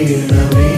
ചെയ്യണമേ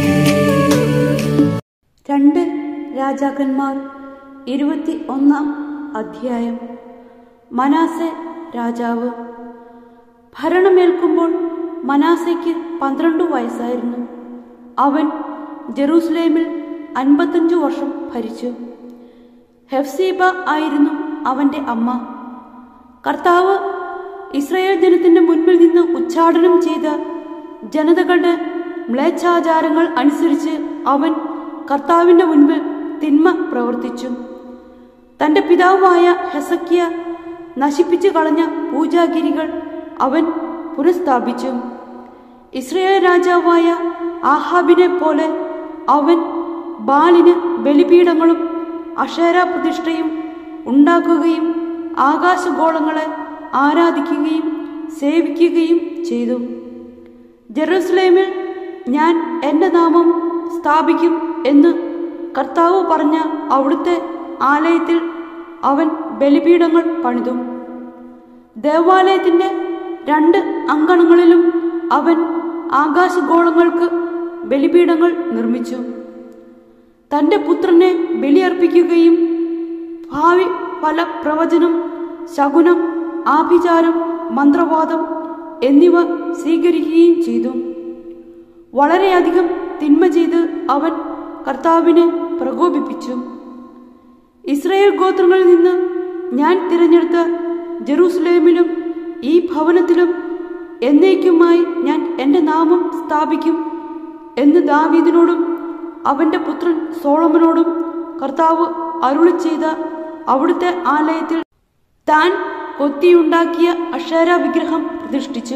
രണ്ട് രാജാക്കന്മാർ ഇരുപത്തി ഒന്നാം അധ്യായം മനാസെ രാജാവ് ഭരണമേൽക്കുമ്പോൾ മനാസയ്ക്ക് പന്ത്രണ്ട് വയസ്സായിരുന്നു അവൻ ജെറൂസലേമിൽ അൻപത്തഞ്ചു വർഷം ഭരിച്ചു ഹെഫ്സീബ ആയിരുന്നു അവന്റെ അമ്മ കർത്താവ് ഇസ്രായേൽ ജനത്തിന്റെ മുൻപിൽ നിന്ന് ഉച്ചാടനം ചെയ്ത ജനതകളുടെ മ്ലേച്ഛാചാരങ്ങൾ അനുസരിച്ച് അവൻ കർത്താവിന്റെ മുൻപിൽ തിന്മ പ്രവർത്തിച്ചു തന്റെ പിതാവായ ഹെസക്കിയ നശിപ്പിച്ചു കളഞ്ഞ പൂജാഗിരികൾ അവൻ പുനഃസ്ഥാപിച്ചു ഇസ്രയേൽ രാജാവായ ആഹാബിനെ പോലെ അവൻ ബാലിന് ബലിപീഠങ്ങളും അക്ഷര പ്രതിഷ്ഠയും ഉണ്ടാക്കുകയും ആകാശഗോളങ്ങളെ ആരാധിക്കുകയും സേവിക്കുകയും ചെയ്തു ജെറൂസലേമിൽ ഞാൻ എൻ്റെ നാമം സ്ഥാപിക്കും എന്ന് കർത്താവ് പറഞ്ഞ അവിടുത്തെ ആലയത്തിൽ അവൻ ബലിപീഠങ്ങൾ പണിതു ദേവാലയത്തിന്റെ രണ്ട് അങ്കണങ്ങളിലും അവൻ ആകാശഗോളങ്ങൾക്ക് ബലിപീഠങ്ങൾ നിർമ്മിച്ചു തന്റെ പുത്രനെ ബലിയർപ്പിക്കുകയും ഭാവി ഫല പ്രവചനം ശകുനം ആഭിചാരം മന്ത്രവാദം എന്നിവ സ്വീകരിക്കുകയും ചെയ്തു വളരെയധികം തിന്മ ചെയ്ത് അവൻ കർത്താവിനെ പ്രകോപിപ്പിച്ചു ഇസ്രായേൽ ഗോത്രങ്ങളിൽ നിന്ന് ഞാൻ തിരഞ്ഞെടുത്ത ജെറൂസലേമിലും ഈ ഭവനത്തിലും എന്നേക്കുമായി ഞാൻ എൻ്റെ നാമം സ്ഥാപിക്കും എന്ന് ദാവീദിനോടും അവന്റെ പുത്രൻ സോളമനോടും കർത്താവ് അരുളി ചെയ്ത അവിടുത്തെ ആലയത്തിൽ താൻ കൊത്തിയുണ്ടാക്കിയ അക്ഷര വിഗ്രഹം പ്രതിഷ്ഠിച്ചു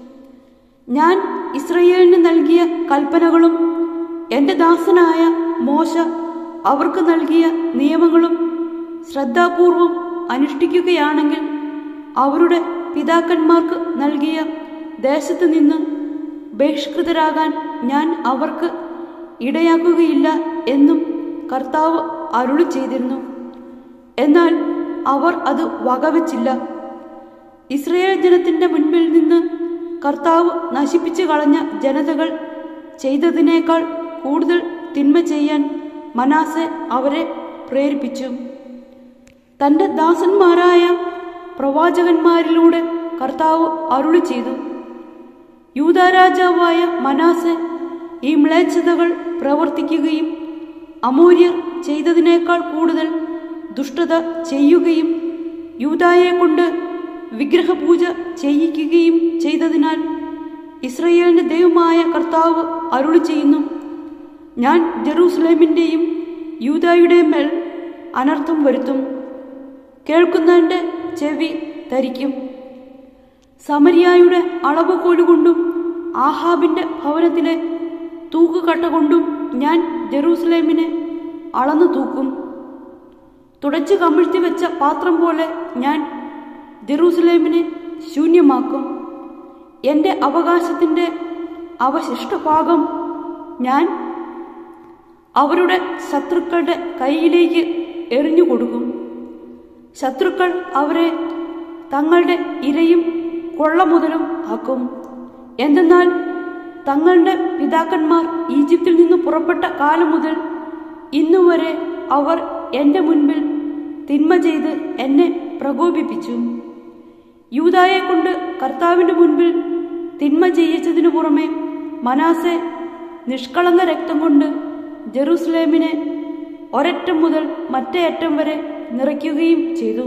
ഞാൻ ഇസ്രയേലിന് നൽകിയ കൽപ്പനകളും എൻ്റെ ദാസനായ മോശ അവർക്ക് നൽകിയ നിയമങ്ങളും ശ്രദ്ധാപൂർവം അനുഷ്ഠിക്കുകയാണെങ്കിൽ അവരുടെ പിതാക്കന്മാർക്ക് നൽകിയ ദേശത്ത് നിന്ന് ബഹിഷ്കൃതരാകാൻ ഞാൻ അവർക്ക് ഇടയാക്കുകയില്ല എന്നും കർത്താവ് അരുളി ചെയ്തിരുന്നു എന്നാൽ അവർ അത് വകവെച്ചില്ല ഇസ്രയേൽ ജനത്തിന്റെ മുൻപിൽ നിന്ന് കർത്താവ് നശിപ്പിച്ചു കളഞ്ഞ ജനതകൾ ചെയ്തതിനേക്കാൾ കൂടുതൽ തിന്മ ചെയ്യാൻ മനാസെ അവരെ പ്രേരിപ്പിച്ചു തന്റെ ദാസന്മാരായ പ്രവാചകന്മാരിലൂടെ കർത്താവ് അരുളി ചെയ്തു യൂതാരാജാവായ മനാസെ ഈ മ്ലേച്ഛതകൾ പ്രവർത്തിക്കുകയും അമൂര്യർ ചെയ്തതിനേക്കാൾ കൂടുതൽ ദുഷ്ടത ചെയ്യുകയും യൂതായെ കൊണ്ട് വിഗ്രഹപൂജ ചെയ്യിക്കുകയും ചെയ്തതിനാൽ ഇസ്രയേലിന്റെ ദൈവമായ കർത്താവ് അരുളി ചെയ്യുന്നു ഞാൻ ജെറൂസലേമിന്റെയും യൂതായുടെയും മേൽ അനർത്ഥം വരുത്തും കേൾക്കുന്നതിന്റെ ചെവി ധരിക്കും സമരിയായുടെ അളവുകോല് കൊണ്ടും ആഹാബിന്റെ ഭവനത്തിലെ തൂക്കുകട്ട കൊണ്ടും ഞാൻ ജെറൂസലേമിനെ അളന്നു തൂക്കും തുടച്ചു കമിഴ്ത്തി വെച്ച പാത്രം പോലെ ഞാൻ ജെറൂസലേമിനെ ശൂന്യമാക്കും എൻ്റെ അവകാശത്തിൻ്റെ അവശിഷ്ട ഭാഗം ഞാൻ അവരുടെ ശത്രുക്കളുടെ കയ്യിലേക്ക് എറിഞ്ഞു കൊടുക്കും ശത്രുക്കൾ അവരെ തങ്ങളുടെ ഇരയും കൊള്ള മുതലും ആക്കും എന്തെന്നാൽ തങ്ങളുടെ പിതാക്കന്മാർ ഈജിപ്തിൽ നിന്ന് പുറപ്പെട്ട കാലം മുതൽ ഇന്നുവരെ അവർ എൻ്റെ മുൻപിൽ തിന്മ ചെയ്ത് എന്നെ പ്രകോപിപ്പിച്ചു യൂതായെ കൊണ്ട് കർത്താവിന്റെ മുൻപിൽ തിന്മ ചെയ്യിച്ചതിനു പുറമെ മനാസെ നിഷ്കളങ്ക രക്തം കൊണ്ട് ജെറൂസലേമിനെ ഒരറ്റം മുതൽ മറ്റേ അറ്റം വരെ നിറയ്ക്കുകയും ചെയ്തു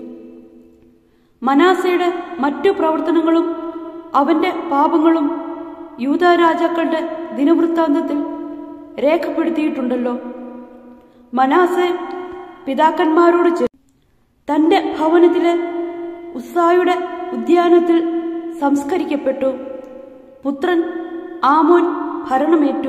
മനാസയുടെ മറ്റു പ്രവർത്തനങ്ങളും അവന്റെ പാപങ്ങളും യൂത രാജാക്കളുടെ ദിനവൃത്താന്തത്തിൽ രേഖപ്പെടുത്തിയിട്ടുണ്ടല്ലോ മനാസെ പിതാക്കന്മാരോട് ചെ തന്റെ ഭവനത്തിലെ ഉസ്സായുടെ ഉദ്യാനത്തിൽ സംസ്കരിക്കപ്പെട്ടു പുത്രൻ ആമോൻ ഭരണമേറ്റു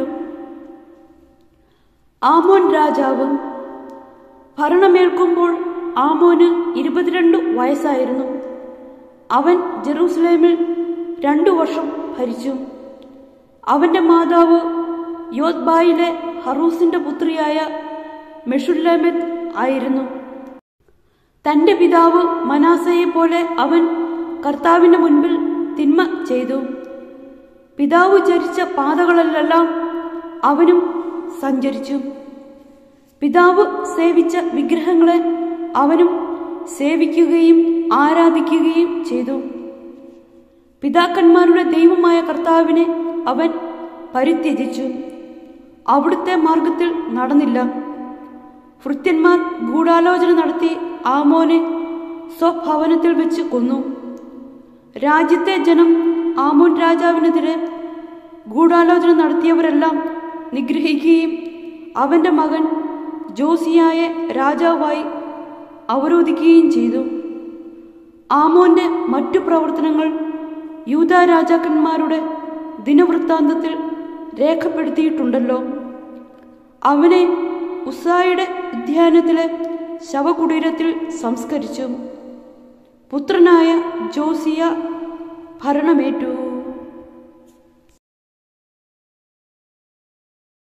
ആമോൻ രാജാവ് ഭരണമേൽക്കുമ്പോൾ ആമോന് ഇരുപത്തിരണ്ട് വയസ്സായിരുന്നു അവൻ ജെറൂസലേമിൽ രണ്ടു വർഷം ഭരിച്ചു അവന്റെ മാതാവ് യോദ്ബായിലെ ഹറൂസിന്റെ പുത്രിയായ മെഷുല്ലമെത്ത് ആയിരുന്നു തന്റെ പിതാവ് മനാസയെ പോലെ അവൻ കർത്താവിന്റെ മുൻപിൽ തിന്മ ചെയ്തു പിതാവ് ചരിച്ച പാതകളിലെല്ലാം അവനും സഞ്ചരിച്ചു പിതാവ് സേവിച്ച വിഗ്രഹങ്ങളെ അവനും സേവിക്കുകയും ആരാധിക്കുകയും ചെയ്തു പിതാക്കന്മാരുടെ ദൈവമായ കർത്താവിനെ അവൻ പരിത്യജിച്ചു അവിടുത്തെ മാർഗത്തിൽ നടന്നില്ല ഭൃത്യന്മാർ ഗൂഢാലോചന നടത്തി ആമോനെ സ്വഭവനത്തിൽ വെച്ച് കൊന്നു രാജ്യത്തെ ജനം ആമോൻ രാജാവിനെതിരെ ഗൂഢാലോചന നടത്തിയവരെല്ലാം നിഗ്രഹിക്കുകയും അവന്റെ മകൻ ജോസിയായെ രാജാവായി അവരോധിക്കുകയും ചെയ്തു ആമോന്റെ മറ്റു പ്രവർത്തനങ്ങൾ യൂത രാജാക്കന്മാരുടെ ദിനവൃത്താന്തത്തിൽ രേഖപ്പെടുത്തിയിട്ടുണ്ടല്ലോ അവനെ ഉസായുടെ ഉദ്യാനത്തിലെ ശവകുടീരത്തിൽ സംസ്കരിച്ചു പുത്രനായ ജോസിയ ഭരണമേറ്റു